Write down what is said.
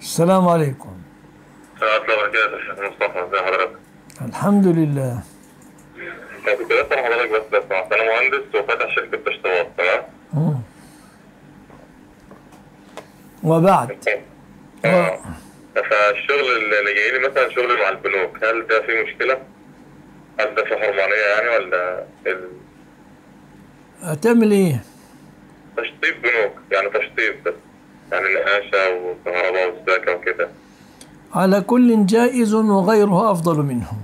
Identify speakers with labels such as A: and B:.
A: السلام عليكم
B: السلام عليكم وبركاته الشيخ مصطفى ازي حضرتك؟
A: الحمد لله
B: أنا كنت بسأل حضرتك بس لو سمحت أنا مهندس وفاتح شركة تشطيبات تمام؟
A: مم. وبعد
B: اه فالشغل اللي جاي لي مثلا شغل مع البنوك هل ده فيه مشكلة؟ هل ده في حرمانية يعني ولا ال-
A: هتعمل ايه
B: تشطيب بنوك يعني تشطيب بس يعني نقاشة وكهرباء وسباكة وكده
A: على كل جائز وغيره أفضل منه